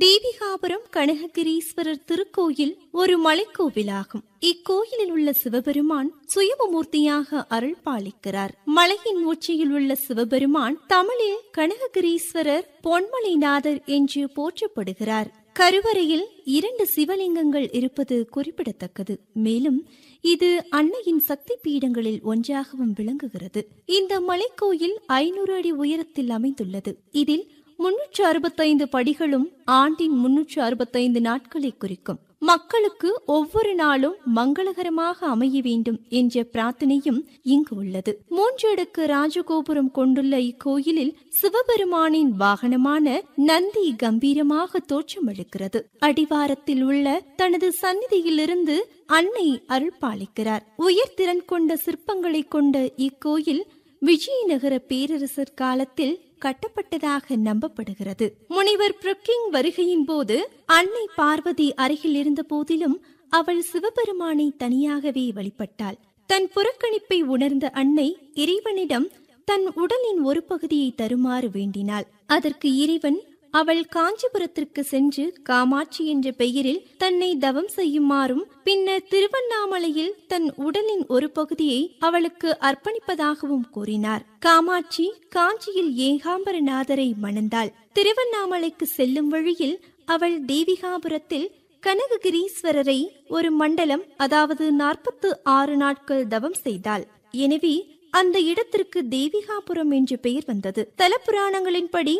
தேவிகாபுரம் கனககிரீஸ்வரர் திருக்கோயில் ஒரு மலைக்கோவிலாகும் இக்கோயிலில் உள்ள சிவபெருமான் சுயமமூர்த்தியாக அருள் பாலிக்கிறார் மலையின் உச்சியில் உள்ள சிவபெருமான் தமிழில் கனககிரீஸ்வரர் பொன்மலைநாதர் என்று போற்றப்படுகிறார் கருவறையில் இரண்டு சிவலிங்கங்கள் இருப்பது குறிப்பிடத்தக்கது மேலும் இது அன்னையின் சக்தி பீடங்களில் ஒன்றாகவும் விளங்குகிறது இந்த மலைக்கோயில் ஐநூறு அடி உயரத்தில் அமைந்துள்ளது இதில் முன்னூற்று அறுபத்தைந்து படிகளும் ஆண்டின் முன்னூற்று அறுபத்தைந்து நாட்களை குறிக்கும் மக்களுக்கு ஒவ்வொரு நாளும் மங்களகரமாக அமைய வேண்டும் என்ற பிரார்த்தனையும் இங்கு உள்ளது மூன்று அடுக்கு ராஜகோபுரம் கொண்டுள்ள இக்கோயிலில் சிவபெருமானின் வாகனமான நந்தி கம்பீரமாக தோற்றமளிக்கிறது அடிவாரத்தில் உள்ள தனது சந்நிதியிலிருந்து அன்னை அருள் பாலிக்கிறார் உயர்திறன் கொண்ட சிற்பங்களை கொண்ட இக்கோயில் விஜயநகர பேரரசர் காலத்தில் கட்டப்பட்டதாக நம்பப்படுகிறது முனிவர் புரக்கிங் வருகையின் போது அன்னை பார்வதி அருகில் இருந்த போதிலும் அவள் சிவபெருமானை தனியாகவே வழிபட்டாள் தன் புறக்கணிப்பை உணர்ந்த அன்னை இறைவனிடம் தன் உடலின் ஒரு பகுதியை தருமாறு வேண்டினாள் அதற்கு இறைவன் அவள் காஞ்சிபுரத்திற்கு சென்று காமாட்சி என்ற பெயரில் தன்னை தவம் செய்யுமாறும் பின்னர் திருவண்ணாமலையில் தன் உடலின் ஒரு பகுதியை அவளுக்கு அர்ப்பணிப்பதாகவும் கூறினார் காமாட்சி காஞ்சியில் ஏகாம்பரநாதரை மணந்தாள் திருவண்ணாமலைக்கு செல்லும் வழியில் அவள் தேவிகாபுரத்தில் கனககிரீஸ்வரரை ஒரு மண்டலம் அதாவது நாற்பத்து ஆறு நாட்கள் தவம் செய்தாள் எனவே அந்த இடத்திற்கு தேவிகாபுரம் என்று பெயர் வந்தது தல புராணங்களின்படி